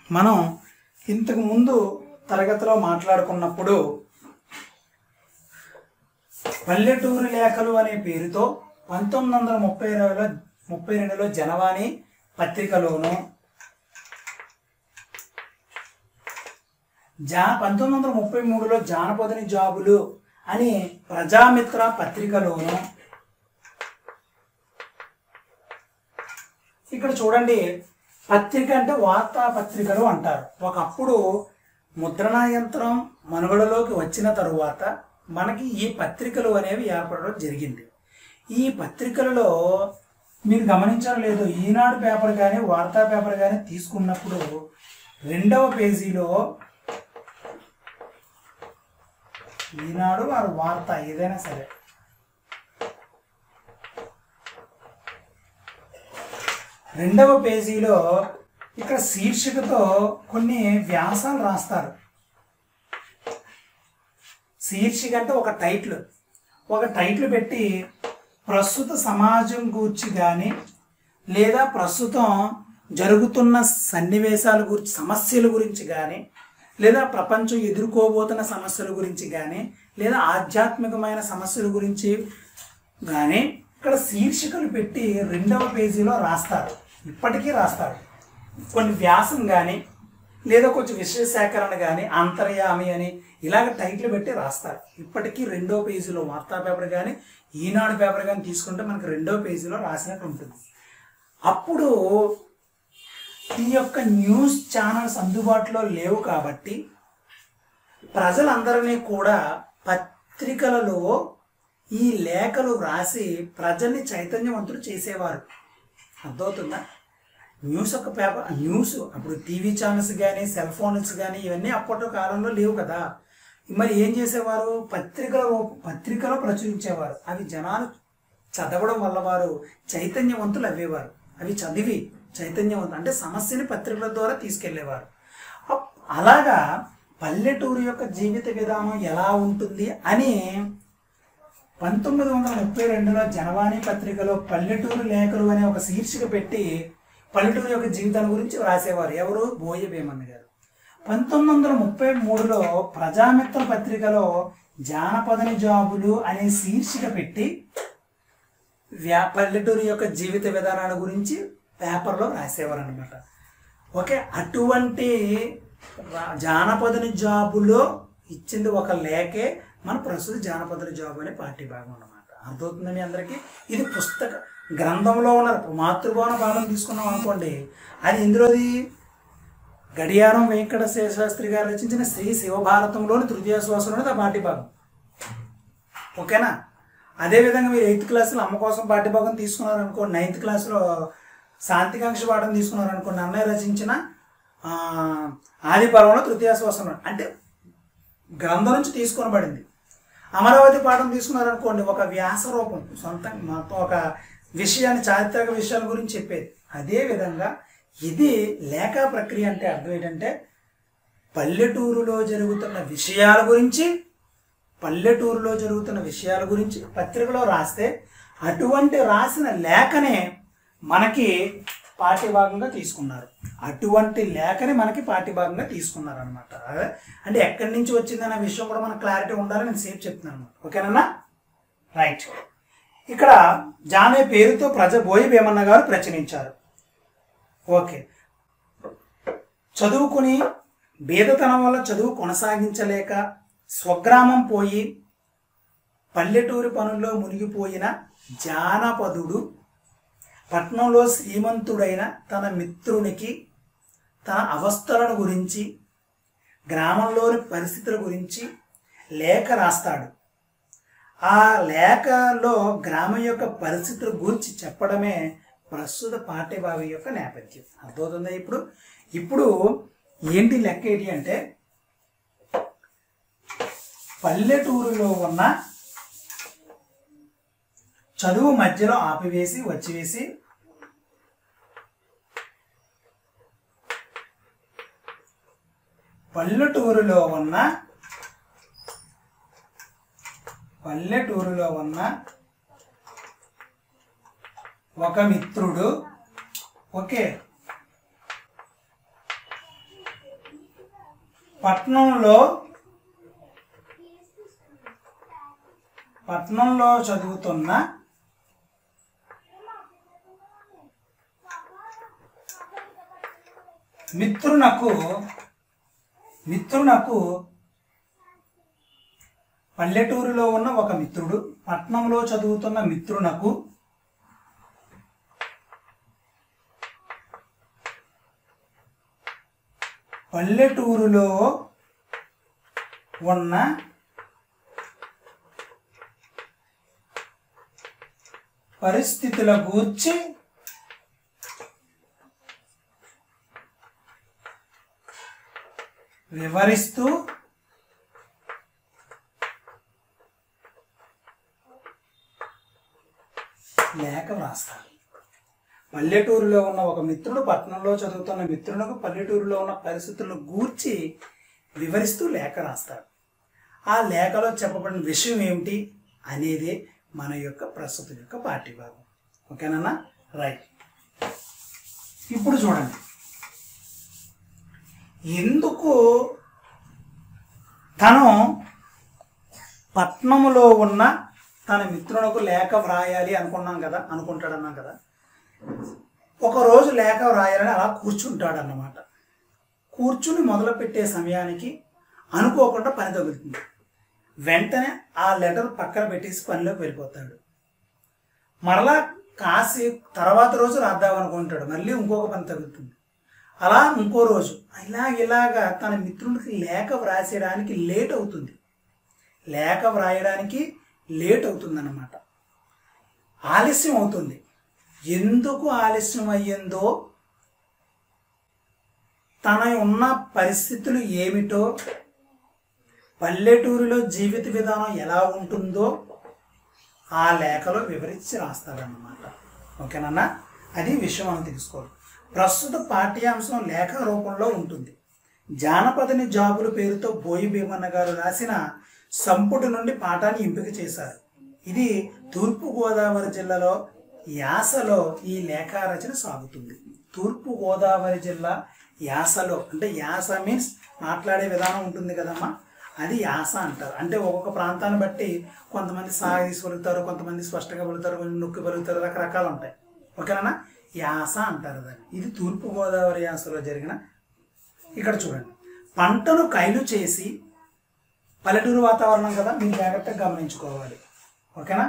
మనం ఇంతకు ముందు తరగతిలో మాట్లాడుకున్నప్పుడు పల్లెటూరు లేఖలు అనే పేరుతో పంతొమ్మిది వందల ముప్పై రెండులో ముప్పై రెండులో జనవాణి పత్రికలోను జా పంతొమ్మిది వందల ముప్పై మూడులో జానపదని జాబులు అని ప్రజామిత్ర పత్రికలోను ఇక్కడ చూడండి పత్రిక అంటే వార్తాపత్రికలు అంటారు ఒకప్పుడు ముద్రణ యంత్రం మనుగడలోకి వచ్చిన తరువాత మనకి ఈ పత్రికలు అనేవి ఏర్పడడం జరిగింది ఈ పత్రికలలో మీరు గమనించారో లేదో ఈనాడు పేపర్ కానీ వార్తా పేపర్ కానీ తీసుకున్నప్పుడు రెండవ పేజీలో ఈనాడు వారు వార్త ఏదైనా సరే రెండవ పేజీలో ఇక్కడ శీర్షికతో కొన్ని వ్యాసాలు రాస్తారు శీర్షిక అంటే ఒక టైటిల్ ఒక టైటిల్ పెట్టి ప్రస్తుత సమాజం గురించి కానీ లేదా ప్రస్తుతం జరుగుతున్న సన్నివేశాల గురించి సమస్యల గురించి కానీ లేదా ప్రపంచం ఎదుర్కోబోతున్న సమస్యల గురించి కానీ లేదా ఆధ్యాత్మికమైన సమస్యల గురించి కానీ ఇక్కడ శీర్షికలు పెట్టి రెండవ పేజీలో రాస్తారు ఇప్పటికీ రాస్తారు కొన్ని వ్యాసం కానీ లేదా కొంచెం విషయ సేకరణ కానీ అంతర్యామి అని ఇలాగ టైటిల్ పెట్టి రాస్తారు ఇప్పటికీ రెండో పేజీలో వార్తా పేపర్ కానీ ఈనాడు పేపర్ కానీ తీసుకుంటే మనకి రెండో పేజీలో రాసినట్టు ఉంటుంది అప్పుడు ఈ యొక్క న్యూస్ ఛానల్స్ అందుబాటులో లేవు కాబట్టి ప్రజలందరినీ కూడా పత్రికలలో ఈ లేఖలు వ్రాసి ప్రజల్ని చైతన్యవంతులు చేసేవారు అర్థమవుతుందా న్యూస్ ఒక పేపర్ న్యూస్ అప్పుడు టీవీ ఛానల్స్ కానీ సెల్ ఫోన్స్ కానీ ఇవన్నీ అప్పటి కాలంలో లేవు కదా మరి ఏం చేసేవారు పత్రికల రూప- పత్రికలో ప్రచురించేవారు అవి జనాలు చదవడం వల్ల వారు చైతన్యవంతులు అవ్వేవారు అవి చదివి చైతన్యవంతులు అంటే సమస్యని పత్రికల ద్వారా తీసుకెళ్లేవారు అప్- అలాగా పల్లెటూరు యొక్క జీవిత విధానం ఎలా ఉంటుంది అని పంతొమ్మిది వందల ముప్పై రెండులో జనవాణి పత్రికలో పల్లెటూరు లేఖలు అనే ఒక శీర్షిక పెట్టి పల్లెటూరు యొక్క జీవితాల గురించి రాసేవారు ఎవరు బోయ భీమన్న గారు పంతొమ్మిది వందల ముప్పై మూడులో ప్రజామిత్ర పత్రికలో జానపదని జాబులు అనే శీర్షిక పెట్టి వ్యా పల్లెటూరు యొక్క జీవిత విధానాల గురించి పేపర్లో రాసేవారు అనమాట ఓకే అటువంటి రా- జానపదని జాబులో ఇచ్చింది ఒక లేఖే మన ప్రస్తుత జానపదుల జాబు అనే పార్టీ భాగం అన్నమాట అర్థమవుతుంది మీ అందరికీ ఇది పుస్తక గ్రంథంలో ఉన్న మాతృభవన పాఠం తీసుకున్నాం అనుకోండి అది ఇందులోది గడియారం వెంకట శాస్త్రి గారు రచించిన శ్రీ శివభారతంలోని తృతీయ శ్వాసంలోని ఆ పాఠ్య భాగం ఓకేనా అదేవిధంగా మీరు ఎయిత్ క్లాస్లో అమ్మ కోసం పాఠ్యభాగం తీసుకున్నారనుకో నైన్త్ క్లాస్లో శాంతికాంక్ష పాఠం తీసుకున్నారనుకోండి అన్నయ్య రచించిన ఆ, ఆది పర్వంలో తృతీయ శ్వాసం అంటే గ్రంథం నుంచి తీసుకొనబడింది అమరావతి పాఠం తీసుకున్నారనుకోండి ఒక వ్యాస రూపం సొంతంగా మొత్తం ఒక విషయాన్ని చారిత్రక విషయాల గురించి చెప్పేది అదే విధంగా ఇది లేఖా ప్రక్రియ అంటే అర్థం ఏంటంటే పల్లెటూరులో జరుగుతున్న విషయాల గురించి పల్లెటూరులో జరుగుతున్న విషయాల గురించి పత్రికలో రాస్తే అటువంటి రాసిన లేఖనే మనకి పాఠ్యభాగంగా తీసుకున్నారు అటువంటి లేఖని మనకి పాఠ్యభాగంగా తీసుకున్నారు అనమాట అంటే ఎక్కడి నుంచి వచ్చిందనే విషయం కూడా మనకు క్లారిటీ ఉండాలని నేను సేఫ్ చెప్తున్నాను అనమాట ఓకేనా రైట్ ఇక్కడ జానే పేరుతో ప్రజ బోయి భీమన్న గారు ప్రచురించారు ఓకే చదువుకుని బీదతనం వల్ల చదువు కొనసాగించలేక స్వగ్రామం పోయి పల్లెటూరి పనుల్లో మునిగిపోయిన జానపదుడు పట్నంలో శ్రీమంతుడైన తన మిత్రునికి తన అవస్థలను గురించి గ్రామంలోని పరిస్థితుల గురించి లేఖ రాస్తాడు ఆ లేఖలో గ్రామం యొక్క పరిస్థితుల గురించి చెప్పడమే ప్రస్తుత పాఠ్యభాగం యొక్క నేపథ్యం అర్థమవుతుందా ఇప్పుడు ఇప్పుడు ఏంటి లెక్క ఏంటి అంటే పల్లెటూరులో ఉన్న చదువు మధ్యలో ఆపివేసి వచ్చివేసి పల్లెటూరులో ఉన్న పల్లెటూరులో ఉన్న ఒక మిత్రుడు ఓకే పట్నంలో పట్నంలో చదువుతున్న మిత్రునకు మిత్రునకు పల్లెటూరులో ఉన్న ఒక మిత్రుడు పట్నంలో చదువుతున్న మిత్రునకు పల్లెటూరులో ఉన్న పరిస్థితుల గూర్చి వివరిస్తూ లేఖ వ్రాస్తాడు పల్లెటూరులో ఉన్న ఒక మిత్రుడు పట్టణంలో చదువుతున్న మిత్రులకు పల్లెటూరులో ఉన్న పరిస్థితులను గూర్చి వివరిస్తూ లేఖ రాస్తాడు ఆ లేఖలో చెప్పబడిన విషయం ఏమిటి అనేది మన యొక్క ప్రస్తుతం యొక్క పాఠ్యభాగం ఓకేనన్నా రైట్ ఇప్పుడు చూడండి ఎందుకు తను పట్నములో ఉన్న తన మిత్రులకు లేఖ వ్రాయాలి అనుకున్నాం కదా అనుకుంటాడన్నాం కదా ఒక రోజు లేఖ వ్రాయాలని అలా కూర్చుంటాడు అన్నమాట కూర్చుని మొదలుపెట్టే సమయానికి అనుకోకుండా పని తగులుతుంది వెంటనే ఆ లెటర్ పక్కన పెట్టేసి పనిలోకి వెళ్ళిపోతాడు మరలా కాసి తర్వాత రోజు రాద్దాం అనుకుంటాడు మళ్ళీ ఇంకొక పని తగులుతుంది అలా ఇంకో రోజు ఇలా ఇలాగా తన మిత్రుడికి లేఖ వ్రాసేయడానికి లేట్ అవుతుంది లేఖ వ్రాయడానికి లేట్ అవుతుందన్నమాట ఆలస్యం అవుతుంది ఎందుకు ఆలస్యం అయ్యిందో తన ఉన్న పరిస్థితులు ఏమిటో పల్లెటూరులో జీవిత విధానం ఎలా ఉంటుందో ఆ లేఖలో వివరించి రాస్తాడన్నమాట ఓకేనన్నా అది విషయం మనం తెలుసుకోవాలి ప్రస్తుత పాఠ్యాంశం లేఖ రూపంలో ఉంటుంది జానపదని జాబుల పేరుతో బోయి భీమన్న గారు రాసిన సంపుటి నుండి పాఠాన్ని ఎంపిక చేశారు ఇది తూర్పు గోదావరి జిల్లాలో యాసలో ఈ లేఖ రచన సాగుతుంది తూర్పు గోదావరి జిల్లా యాసలో అంటే యాస మీన్స్ మాట్లాడే విధానం ఉంటుంది కదమ్మా అది యాస అంటారు అంటే ఒక్కొక్క ప్రాంతాన్ని బట్టి కొంతమంది సాగదీసి పలుకుతారు కొంతమంది స్పష్టంగా పలుకుతారు కొంచెం నొక్కి పలుకుతారు రకరకాలు ఉంటాయి ఓకేనా యాస అంటారు దాన్ని ఇది తూర్పు గోదావరి యాసలో జరిగిన ఇక్కడ చూడండి పంటను కైలు చేసి పల్లెటూరు వాతావరణం కదా మీరు జాగ్రత్తగా గమనించుకోవాలి ఓకేనా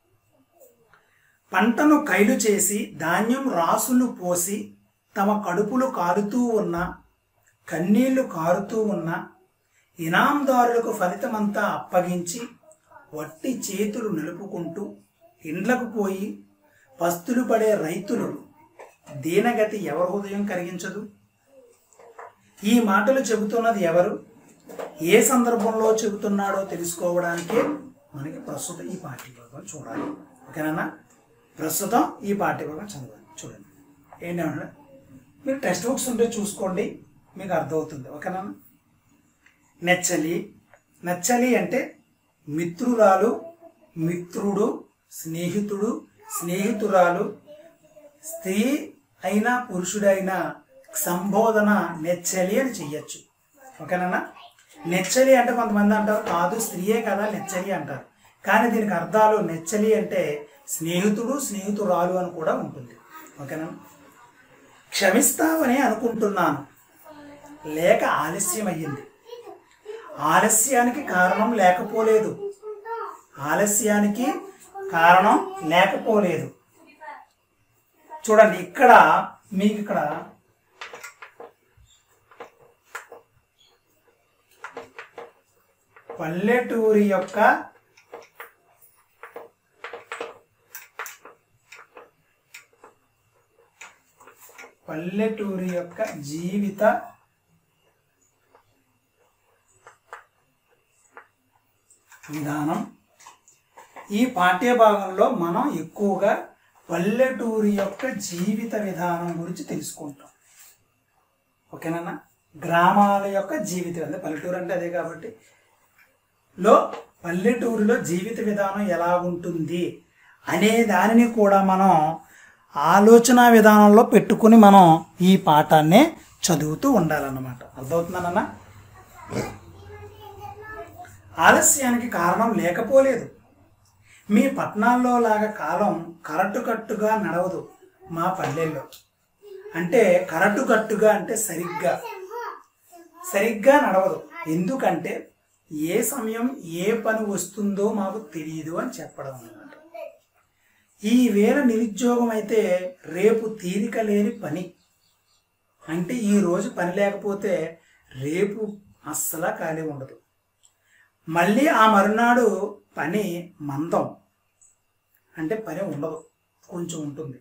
పంటను కైలు చేసి ధాన్యం రాసులు పోసి తమ కడుపులు కారుతూ ఉన్న కన్నీళ్లు కారుతూ ఉన్న ఇనాందారులకు ఫలితమంతా అప్పగించి వట్టి చేతులు నిలుపుకుంటూ ఇండ్లకు పోయి పస్తులు పడే రైతులు దీనగతి ఎవరి హృదయం కరిగించదు ఈ మాటలు చెబుతున్నది ఎవరు ఏ సందర్భంలో చెబుతున్నాడో తెలుసుకోవడానికి మనకి ప్రస్తుతం ఈ పాఠ్యభాగం చూడాలి ఓకేనా ప్రస్తుతం ఈ పాఠ్యభాగం చదవాలి చూడండి ఏంటంటే మీరు టెక్స్ట్ బుక్స్ ఉంటే చూసుకోండి మీకు అర్థమవుతుంది ఓకేనా నెచ్చలి నచ్చలి అంటే మిత్రురాలు మిత్రుడు స్నేహితుడు స్నేహితురాలు స్త్రీ అయినా పురుషుడైనా సంబోధన నెచ్చలి అని చెయ్యొచ్చు ఓకేనా నెచ్చలి అంటే కొంతమంది అంటారు కాదు స్త్రీయే కదా నెచ్చలి అంటారు కానీ దీనికి అర్థాలు నెచ్చలి అంటే స్నేహితుడు స్నేహితురాలు అని కూడా ఉంటుంది ఓకేనా క్షమిస్తావని అనుకుంటున్నాను లేక ఆలస్యం అయ్యింది ఆలస్యానికి కారణం లేకపోలేదు ఆలస్యానికి కారణం లేకపోలేదు చూడండి ఇక్కడ మీకు ఇక్కడ పల్లెటూరి యొక్క పల్లెటూరి యొక్క జీవిత విధానం ఈ పాఠ్యభాగంలో మనం ఎక్కువగా పల్లెటూరి యొక్క జీవిత విధానం గురించి తెలుసుకుంటాం ఓకేనా గ్రామాల యొక్క జీవిత విధానం పల్లెటూరు అంటే అదే కాబట్టి లో పల్లెటూరులో జీవిత విధానం ఎలా ఉంటుంది అనే దానిని కూడా మనం ఆలోచన విధానంలో పెట్టుకుని మనం ఈ పాఠాన్ని చదువుతూ ఉండాలన్నమాట అర్థమవుతుందన్న ఆలస్యానికి కారణం లేకపోలేదు మీ పట్టణాల్లో లాగా కాలం కరటు కట్టుగా నడవదు మా పల్లెల్లో అంటే కరటు కట్టుగా అంటే సరిగ్గా సరిగ్గా నడవదు ఎందుకంటే ఏ సమయం ఏ పని వస్తుందో మాకు తెలియదు అని చెప్పడం అన్నమాట ఈ వేళ నిరుద్యోగం అయితే రేపు తీరిక లేని పని అంటే ఈ రోజు పని లేకపోతే రేపు అస్సలా ఖాళీ ఉండదు మళ్ళీ ఆ మరునాడు పని మందం అంటే పని ఉండదు కొంచెం ఉంటుంది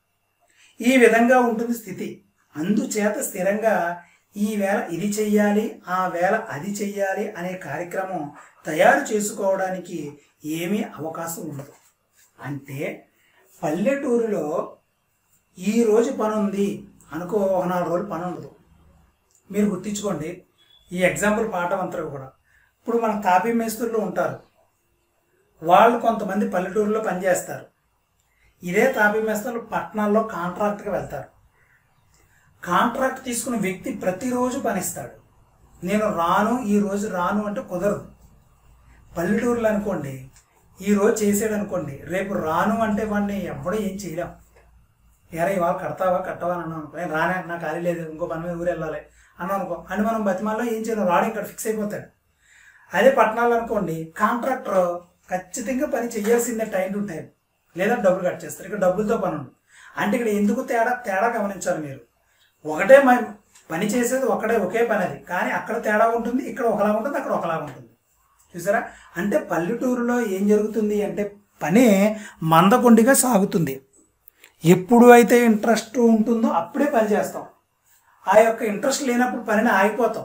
ఈ విధంగా ఉంటుంది స్థితి అందుచేత స్థిరంగా ఈ వేళ ఇది చెయ్యాలి ఆ వేళ అది చెయ్యాలి అనే కార్యక్రమం తయారు చేసుకోవడానికి ఏమీ అవకాశం ఉండదు అంటే పల్లెటూరులో ఈ రోజు పని ఉంది అనుకో ఒక నాలుగు రోజులు పని ఉండదు మీరు గుర్తించుకోండి ఈ ఎగ్జాంపుల్ పాఠం అంతా కూడా ఇప్పుడు మన తాపీ మేస్త్రులు ఉంటారు వాళ్ళు కొంతమంది పల్లెటూరులో పనిచేస్తారు ఇదే తాపీ మేస్త్రులు పట్టణాల్లో కాంట్రాక్ట్గా వెళ్తారు కాంట్రాక్ట్ తీసుకున్న వ్యక్తి ప్రతిరోజు పనిస్తాడు నేను రాను ఈ రోజు రాను అంటే కుదరదు పల్లెటూరులో అనుకోండి ఈ రోజు చేసాడు అనుకోండి రేపు రాను అంటే వాడిని ఎవడో ఏం చేయలేం ఎరా ఇవాళ కడతావా కట్టవా అని అన్నాను అనుకో "ఏ, రానే నాకు ఖాళీ లేదు ఇంకో పని మీద ఊరు వెళ్ళాలి అన్నాను అనుకో అని మనం బతిమాల్లో ఏం చేయలేం రాడు ఇక్కడ ఫిక్స్ అయిపోతాడు అదే పట్టణాలు అనుకోండి కాంట్రాక్టర్ ఖచ్చితంగా పని చేయాల్సిందే టైం టు టైం లేదా డబ్బులు కట్ చేస్తారు ఇక్కడ డబ్బులతో పని ఉండదు అంటే ఇక్కడ ఎందుకు తేడా తేడా గమనించాలి మీరు ఒకటే మ- పని చేసేది ఒకటే ఒకే పని అది కానీ అక్కడ తేడా ఉంటుంది ఇక్కడ ఒకలా ఉంటుంది అక్కడ ఒకలా ఉంటుంది చూసారా అంటే పల్లెటూరులో ఏం జరుగుతుంది అంటే పని మందకొండిగా సాగుతుంది ఎప్పుడు అయితే ఇంట్రెస్ట్ ఉంటుందో అప్పుడే పని చేస్తాం ఆ యొక్క ఇంట్రెస్ట్ లేనప్పుడు పనిని ఆగిపోతాం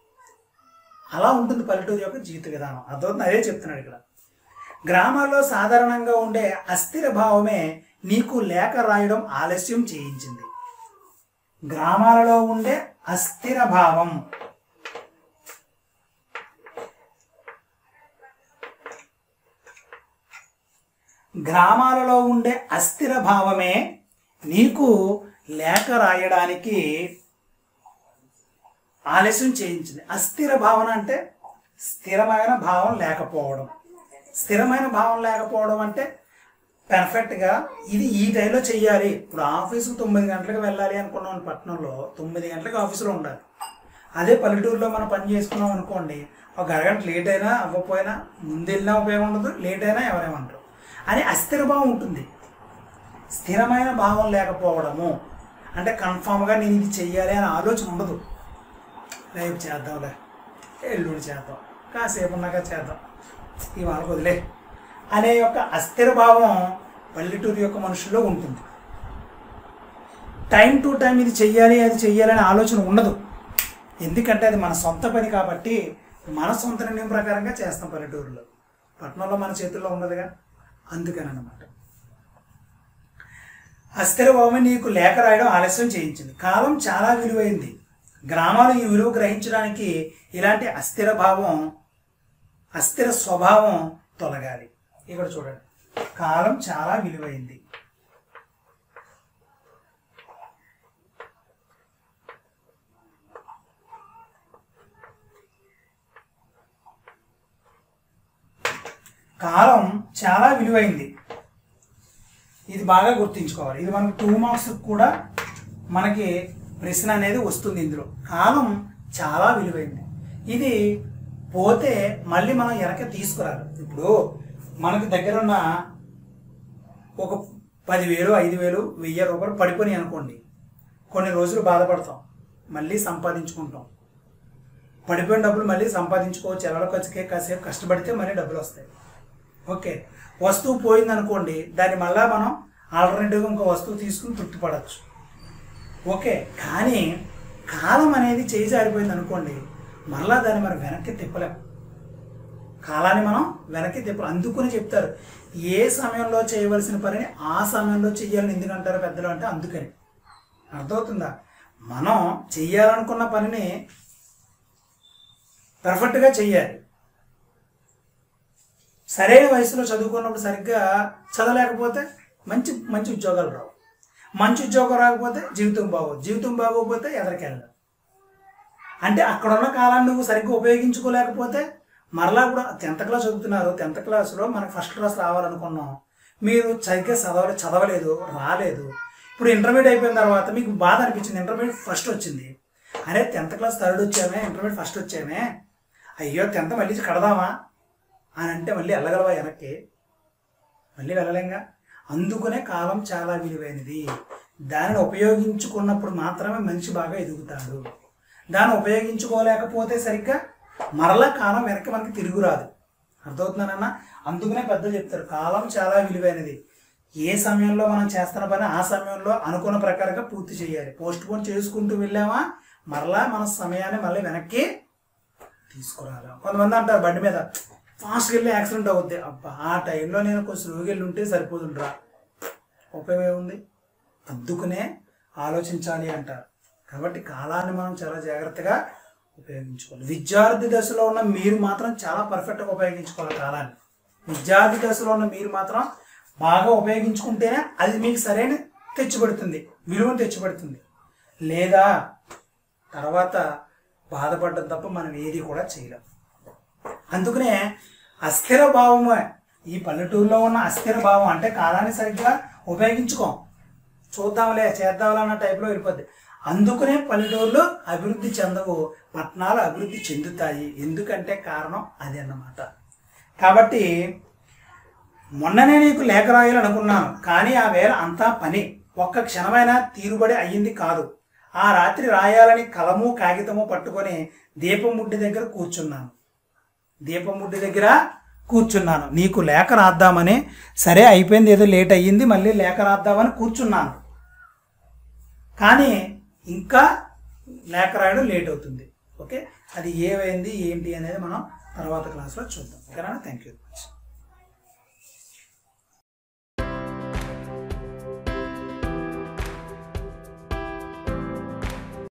అలా ఉంటుంది పల్లెటూరు యొక్క జీవిత విధానం అర్థమవుతుంది అదే చెప్తున్నాడు ఇక్కడ గ్రామాల్లో సాధారణంగా ఉండే అస్థిర భావమే నీకు లేఖ రాయడం ఆలస్యం చేయించింది గ్రామాలలో ఉండే అస్థిర భావం గ్రామాలలో ఉండే అస్థిర భావమే నీకు లేఖ రాయడానికి ఆలస్యం చేయించింది అస్థిర భావన అంటే స్థిరమైన భావం లేకపోవడం స్థిరమైన భావం లేకపోవడం అంటే పర్ఫెక్ట్గా ఇది ఈ టైంలో చెయ్యాలి ఇప్పుడు ఆఫీసు తొమ్మిది గంటలకు వెళ్ళాలి అనుకున్నాం పట్టణంలో తొమ్మిది గంటలకు ఆఫీసులో ఉండాలి అదే పల్లెటూరులో మనం పని చేసుకున్నాం అనుకోండి ఒక అరగంట లేట్ అయినా అవ్వకపోయినా ముందు వెళ్ళినా ఉపయోగం ఉండదు లేట్ అయినా ఎవరేమంటారు అని అస్థిర భావం ఉంటుంది స్థిరమైన భావం లేకపోవడము అంటే కన్ఫామ్గా నేను ఇది చెయ్యాలి అనే ఆలోచన ఉండదు రేపు చేద్దాంలే ఎల్లుండి చేద్దాం కాసేపు ఉన్నాక చేద్దాం ఇవాళ వదిలే అనే యొక్క అస్థిర భావం పల్లెటూరు యొక్క మనుషుల్లో ఉంటుంది టైం టు టైం ఇది చెయ్యాలి అది చెయ్యాలి అనే ఆలోచన ఉండదు ఎందుకంటే అది మన సొంత పని కాబట్టి మన సొంత నిర్ణయం ప్రకారంగా చేస్తాం పల్లెటూరులో పట్టణంలో మన చేతుల్లో ఉండదుగా అందుకని అన్నమాట అస్థిర భావమే నీకు లేఖ రాయడం ఆలస్యం చేయించింది కాలం చాలా విలువైంది గ్రామాలు ఈ విలువ గ్రహించడానికి ఇలాంటి అస్థిర భావం అస్థిర స్వభావం తొలగాలి ఇక్కడ చూడండి కాలం చాలా విలువైంది కాలం చాలా విలువైంది ఇది బాగా గుర్తుంచుకోవాలి ఇది మనకి టూ మార్క్స్ కూడా మనకి ప్రశ్న అనేది వస్తుంది ఇందులో కాలం చాలా విలువైంది ఇది పోతే మళ్ళీ మనం వెనక తీసుకురాలి ఇప్పుడు మనకి దగ్గర ఉన్న ఒక పదివేలు ఐదు వేలు వెయ్యి రూపాయలు పడిపోయి అనుకోండి కొన్ని రోజులు బాధపడతాం మళ్ళీ సంపాదించుకుంటాం పడిపోయిన డబ్బులు మళ్ళీ సంపాదించుకోవచ్చు ఎలాడో ఖర్చుకే కాసేపు కష్టపడితే మళ్ళీ డబ్బులు వస్తాయి ఓకే వస్తువు పోయింది అనుకోండి దాన్ని మళ్ళా మనం ఆల్టర్నేటివ్గా ఇంకో వస్తువు తీసుకుని తృప్తిపడవచ్చు ఓకే కానీ కాలం అనేది చేయి జారిపోయింది అనుకోండి మరలా దాన్ని మనం వెనక్కి తిప్పలేం కాలాన్ని మనం వెనక్కి తిప్పలేం అందుకుని చెప్తారు ఏ సమయంలో చేయవలసిన పనిని ఆ సమయంలో చెయ్యాలని ఎందుకంటారు పెద్దలు అంటే అందుకని అర్థమవుతుందా మనం చెయ్యాలనుకున్న పనిని పర్ఫెక్ట్గా చెయ్యాలి సరైన వయసులో చదువుకున్నప్పుడు సరిగ్గా చదవలేకపోతే మంచి మంచి ఉద్యోగాలు రావు మంచి ఉద్యోగం రాకపోతే జీవితం బాగోదు జీవితం బాగోకపోతే ఎదరికెళ్ళదు అంటే అక్కడ ఉన్న కాలాన్ని నువ్వు సరిగ్గా ఉపయోగించుకోలేకపోతే మరలా కూడా టెన్త్ క్లాస్ చదువుతున్నారు టెన్త్ క్లాస్లో మనకు ఫస్ట్ క్లాస్ రావాలనుకున్నాం మీరు సరిగ్గా చదవలే చదవలేదు రాలేదు ఇప్పుడు ఇంటర్మీడియట్ అయిపోయిన తర్వాత మీకు బాధ అనిపించింది ఇంటర్మీడియట్ ఫస్ట్ వచ్చింది అరే టెన్త్ క్లాస్ థర్డ్ వచ్చామే ఇంటర్మీడియట్ ఫస్ట్ వచ్చామే అయ్యో టెన్త్ మళ్ళీ కడదామా అని అంటే మళ్ళీ వెళ్ళగలవా వెనక్కి మళ్ళీ వెళ్ళలేంగా అందుకనే కాలం చాలా విలువైనది దానిని ఉపయోగించుకున్నప్పుడు మాత్రమే మనిషి బాగా ఎదుగుతాడు దాన్ని ఉపయోగించుకోలేకపోతే సరిగ్గా మరలా కాలం వెనక్కి మనకి తిరుగురాదు అర్థమవుతున్నానన్న అందుకనే పెద్దలు చెప్తారు కాలం చాలా విలువైనది ఏ సమయంలో మనం చేస్తున్న పని ఆ సమయంలో అనుకున్న ప్రకారంగా పూర్తి చేయాలి పోస్ట్ పోన్ చేసుకుంటూ వెళ్ళామా మరలా మన సమయాన్ని మళ్ళీ వెనక్కి తీసుకురాలి కొంతమంది అంటారు బండి మీద ఫాస్ట్గా వెళ్ళి యాక్సిడెంట్ అవుద్ది అబ్బా ఆ టైంలో నేను కొంచెం స్లోగా వెళ్ళి ఉంటే సరిపోతుండ్రా ఉపయోగం ఏముంది అందుకునే ఆలోచించాలి అంటారు కాబట్టి కాలాన్ని మనం చాలా జాగ్రత్తగా ఉపయోగించుకోవాలి విద్యార్థి దశలో ఉన్న మీరు మాత్రం చాలా పర్ఫెక్ట్గా ఉపయోగించుకోవాలి కాలాన్ని విద్యార్థి దశలో ఉన్న మీరు మాత్రం బాగా ఉపయోగించుకుంటేనే అది మీకు సరైన తెచ్చిపెడుతుంది విలువను తెచ్చిపెడుతుంది లేదా తర్వాత బాధపడడం తప్ప మనం ఏది కూడా చేయలేం అందుకనే అస్థిర భావమే ఈ పల్లెటూరులో ఉన్న అస్థిర భావం అంటే కాలాన్ని సరిగ్గా ఉపయోగించుకోం చూద్దాంలే చేద్దాంలే అన్న టైప్లో వెళ్ళిపోద్ది అందుకనే పల్లెటూర్లు అభివృద్ధి చెందవు పట్టణాలు అభివృద్ధి చెందుతాయి ఎందుకంటే కారణం అది అన్నమాట కాబట్టి మొన్ననే నీకు లేఖ రాయాలనుకున్నాను కానీ ఆ వేళ అంతా పని ఒక్క క్షణమైనా తీరుబడి అయ్యింది కాదు ఆ రాత్రి రాయాలని కలము కాగితము పట్టుకొని దీపం ముడ్డి దగ్గర కూర్చున్నాను దీపం ముడ్డి దగ్గర కూర్చున్నాను నీకు లేఖ రాద్దామని సరే అయిపోయింది ఏదో లేట్ అయ్యింది మళ్ళీ లేఖ రాద్దామని కూర్చున్నాను కానీ ఇంకా లేఖ రాయడం లేట్ అవుతుంది ఓకే అది ఏమైంది ఏంటి అనేది మనం తర్వాత క్లాస్లో చూద్దాం ఓకేనా థ్యాంక్ యూ వెరీ మచ్